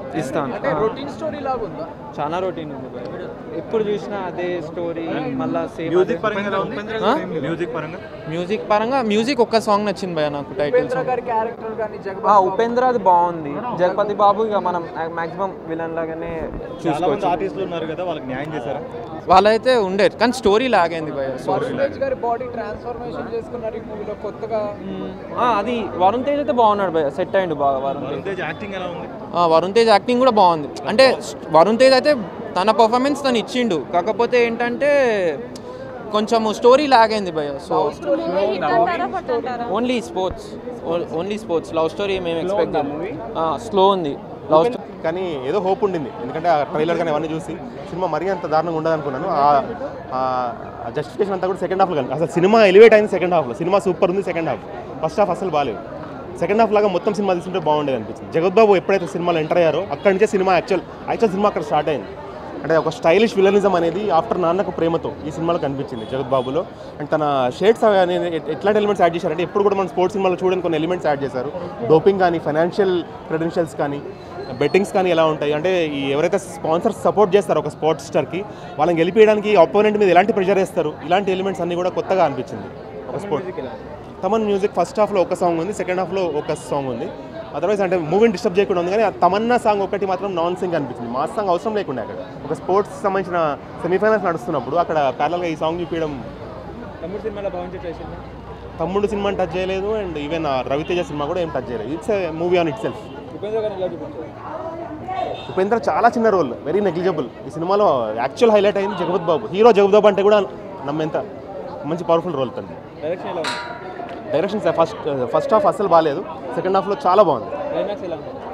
ఇస్తాను అంటే routine story లాగా ఉందా చాలా రొటీన్ ఉంది భయ ఎప్పుడు చూసినా అదే స్టోరీ మళ్ళా సేమ్ మ్యూజిక్ పరంగా ఎలా ఉంది మ్యూజిక్ పరంగా మ్యూజిక్ పరంగా మ్యూజిక్ ఒక్క సాంగ్ నచ్చింది భయ నాకు టైటిల్ ఉపేంద్ర గారి క్యారెక్టర్ కానీ ఆ జగబాబు ఉపేంద్ర అది బాగుంది జగపతి బాబు ఇక మనం మాక్సిమం విలన్ లాగానే చాలా మంది చూసుకోవచ్చు ఆర్టిస్టులు ఉన్నారు కదా వాళ్ళకి న్యాయం చేశారా వాళ్ళైతే ఉండే కానీ స్టోరీ లాగైంది భయ వరుణ్ తేజ్ గారి బాడీ ట్రాన్స్ఫర్మేషన్ చేసుకున్నారు ఈ మూవీలో కొత్తగా అది వరుణ్ తేజ్ అయితే బాగున్నాడు భయ సెట్ అయ్యిండు బాగా వరుణ్ తేజ్ వరుణ్ తేజ్ యాక్టింగ్ ఎలా ఉంది ఆ, వరుణ్ తేజ్ యాక్టింగ్ కూడా బాగుంది అంటే వరుణ్ తేజ్ అయితే తన పర్ఫార్మెన్స్ తను ఇచ్చిండు కాకపోతే ఏంటంటే కొంచెం స్టోరీ లాగైంది భయ so only sports only sports love story మేము ఎక్స్పెక్ట్ స్లో ఉంది లవ్ స్టోరీ కానీ ఏదో హోప్ ఉండింది ఎందుకంటే ఆ ట్రైలర్ కానీ అవన్నీ చూసి సినిమా మరీ అంత దారుణంగా ఉండదు అనుకున్నాను ఆ జస్టిఫికేషన్ అంతా కూడా సెకండ్ హాఫ్లో కలిపి అసలు సినిమా ఎలివేట్ అయింది సెకండ్ హాఫ్లో సినిమా సూపర్ ఉంది సెకండ్ హాఫ్ ఫస్ట్ హాఫ్ అసలు బాగాలేదు సెకండ్ హాఫ్ లాగా మొత్తం సినిమా తీసుకుంటే బాగుండేది అనిపించింది జగద్బాబు ఎప్పుడైతే సినిమాలో ఎంటర్ అయ్యారో అక్కడి నుంచే సినిమా యాక్చువల్ యాక్చువల్ సినిమా అక్కడ స్టార్ట్ అయింది అంటే ఒక స్టైలిష్ విలనిజం అనేది ఆఫ్టర్ నాన్నకు ప్రేమతో ఈ సినిమాలో కనిపించింది జగద్బాబులో అండ్ తన షేడ్స్ అనేది ఎట్- ఎట్లాంటి ఎలిమెంట్స్ యాడ్ చేశారంటే ఎప్పుడు కూడా మనం స్పోర్ట్స్ సినిమాలో చూడని కొన్ని ఎలిమెంట్స్ యాడ్ చేశారు డోపింగ్ కానీ ఫైనాన్షియల్ క్రెడెన్షియల్స్ కానీ బెట్టింగ్స్ కానీ ఎలా ఉంటాయి అంటే ఈ ఎవరైతే స్పాన్సర్స్ సపోర్ట్ చేస్తారో ఒక స్పోర్ట్స్ స్టార్కి వాళ్ళని గెలిపించడానికి ఆపోనెంట్ మీద ఎలాంటి ప్రెషర్ వేస్తారు ఇలాంటి ఎలిమెంట్స్ అన్నీ కూడా కొత్తగా అనిపించింది ఒక స్పోర్ట్ తమన్ మ్యూజిక్ ఫస్ట్ హాఫ్లో ఒక సాంగ్ ఉంది సెకండ్ హాఫ్లో ఒక సాంగ్ ఉంది అదర్వైజ్ అంటే మూవీని డిస్టర్బ్ చేయకుండా ఉంది కానీ ఆ తమన్నా సాంగ్ ఒకటి మాత్రం నాన్ సింగ్ అనిపించింది మా సాంగ్ అవసరం లేకుండా అక్కడ ఒక స్పోర్ట్స్ సంబంధించిన సెమీఫైనల్స్ నడుస్తున్నప్పుడు అక్కడ ప్యారల్గా ఈ సాంగ్ చూపించడం తమ్ముడు సినిమాలో బాగుంది చేసింది తమ్ముడు సినిమాని టచ్ చేయలేదు అండ్ ఈవెన్ రవితేజ సినిమా కూడా ఏం టచ్ చేయలేదు it's movie on itself Upendra గారిని ఎలా చూపించారు ఉపేంద్ర చాలా చిన్న రోల్ వెరీ నెగ్లిజబుల్ ఈ సినిమాలో యాక్చువల్ హైలైట్ అయింది జగపత్ బాబు హీరో జగపత్ బాబు అంటే కూడా నమ్మేంత మంచి పవర్ఫుల్ రోల్ తను డైరెక్షన్ ఎలా ఉంది డైరెక్షన్ ఫస్ట్ ఫస్ట్ హాఫ్ అసలు బాగాలేదు సెకండ్ హాఫ్లో చాలా బాగుంది క్లైమాక్స్ ఎలా ఉంది